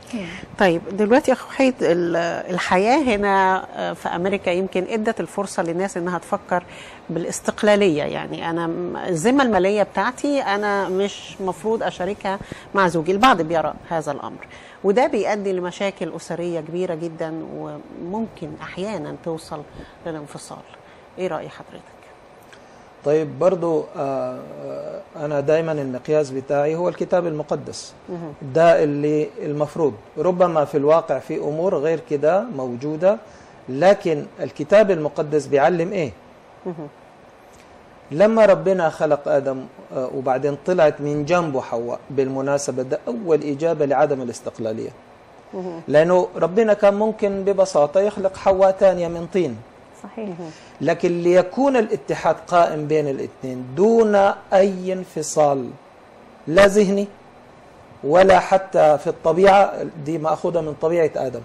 طيب دلوقتي يا اخو حيد ال- الحياه هنا آه، في امريكا يمكن ادت الفرصه للناس انها تفكر بالاستقلاليه يعني انا م- الذمه الماليه بتاعتي انا مش مفروض اشاركها مع زوجي البعض بيرى هذا الامر وده بيؤدي لمشاكل اسريه كبيره جدا وممكن احيانا توصل للانفصال ايه راي حضرتك طيب برضو آه، آه، أنا دايما المقياس بتاعي هو الكتاب المقدس ده اللي المفروض ربما في الواقع في أمور غير كده موجودة لكن الكتاب المقدس بيعلم إيه لما ربنا خلق آدم آه، وبعدين طلعت من جنبه حواء بالمناسبة ده أول إجابة لعدم الاستقلالية لأنه ربنا كان ممكن ببساطة يخلق حواء تانية من طين صحيح لكن ليكون الاتحاد قائم بين الاثنين دون أي انفصال لا ذهني ولا حتى في الطبيعة دي مأخوذة من طبيعة آدم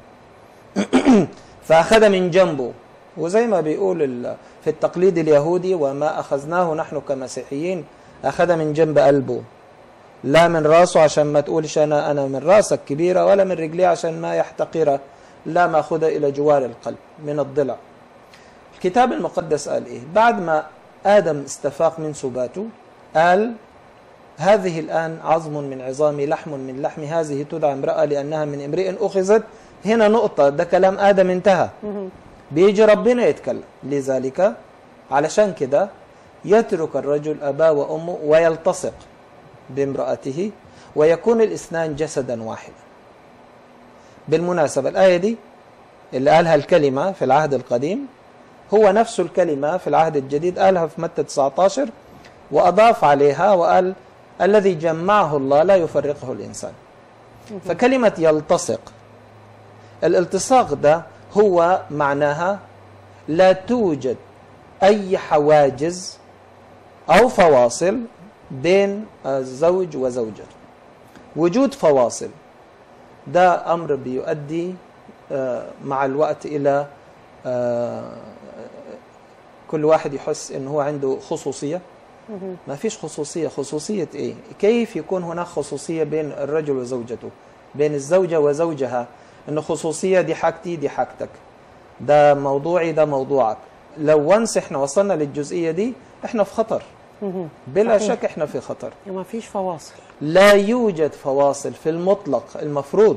فأخذ من جنبه وزي ما بيقول ال- في التقليد اليهودي وما أخذناه نحن كمسيحيين أخذ من جنب قلبه لا من راسه عشان ما تقولش أنا أنا من راسك كبيرة ولا من رجليه عشان ما يحتقر لا مأخوذة إلى جوار القلب من الضلع الكتاب المقدس قال إيه بعد ما آدم استفاق من سباته قال هذه الآن عظم من عظامي لحم من لحمي هذه تدعى امرأة لأنها من امرئ أخذت هنا نقطة ده كلام آدم انتهى بيجي ربنا يتكلم لذلك علشان كده يترك الرجل أباه وأمه ويلتصق بامرأته ويكون الاثنان جسدا واحدا بالمناسبة الآية دي اللي قالها الكلمة في العهد القديم هو نفس الكلمة في العهد الجديد قالها في متى 19 وأضاف عليها وقال الذي جمعه الله لا يفرقه الإنسان فكلمة يلتصق الالتصاق ده هو معناها لا توجد أي حواجز أو فواصل بين الزوج وزوجته وجود فواصل ده أمر بيؤدي آه، مع الوقت إلى آه، كل واحد يحس انه هو عنده خصوصيه ما فيش خصوصيه خصوصيه ايه كيف يكون هناك خصوصيه بين الرجل وزوجته بين الزوجه وزوجها انه خصوصيه دي حاجتي دي حاجتك ده موضوعي ده موضوعك لو وانس احنا وصلنا للجزئيه دي احنا في خطر بلا صحيح. شك احنا في خطر ما فيش فواصل لا يوجد فواصل في المطلق المفروض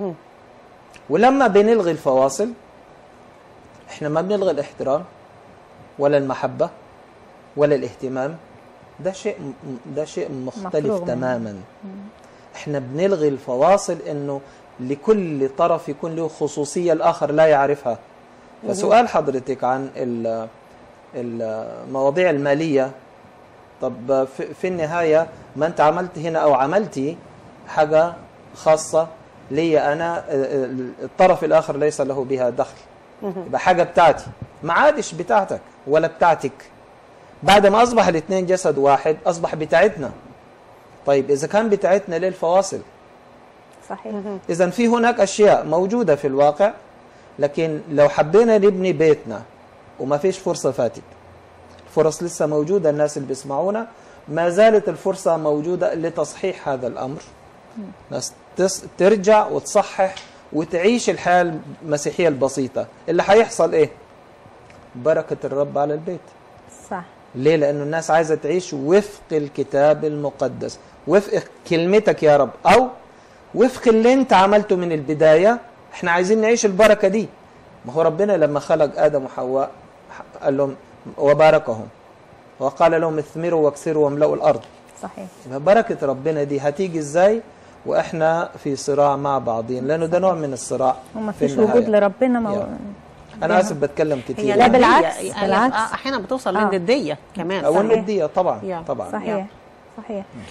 ولما بنلغي الفواصل احنا ما بنلغي الاحترام ولا المحبة ولا الاهتمام ده شيء ده شيء مختلف مفروغ منه. تماما احنا بنلغي الفواصل انه لكل طرف يكون له خصوصية الآخر لا يعرفها فسؤال حضرتك عن ال- المواضيع المالية طب في, في النهاية ما أنت عملت هنا أو عملتي حاجة خاصة لي أنا الطرف الآخر ليس له بها دخل يبقى حاجة بتاعتي ما عادش بتاعتك ولا بتاعتك بعد ما أصبح الاثنين جسد واحد أصبح بتاعتنا طيب إذا كان بتاعتنا ليه الفواصل صحيح إذا في هناك أشياء موجودة في الواقع لكن لو حبينا نبني بيتنا وما فيش فرصة فاتت الفرص لسه موجودة الناس اللي بيسمعونا ما زالت الفرصة موجودة لتصحيح هذا الأمر ناس تس- ترجع وتصحح وتعيش الحياة المسيحية البسيطة اللي هيحصل إيه بركة الرب على البيت صح ليه؟ لأنه الناس عايزة تعيش وفق الكتاب المقدس وفق كلمتك يا رب أو وفق اللي أنت عملته من البداية احنا عايزين نعيش البركة دي ما هو ربنا لما خلق آدم وحواء قال لهم وباركهم وقال لهم اثمروا واكثروا واملأوا الأرض صحيح يبقى بركة ربنا دي هتيجي ازاي واحنا في صراع مع بعضين لأنه ده نوع من الصراع وما في فيش النهاية. وجود لربنا مو... يلا. أنا آسف بتكلم كتير هي لا، الندية- بالعكس، هي بالعكس. احيانا بتوصل آه. للنديه كمان أو صحيح. الندية طبعا يا. طبعا صحيح صحيح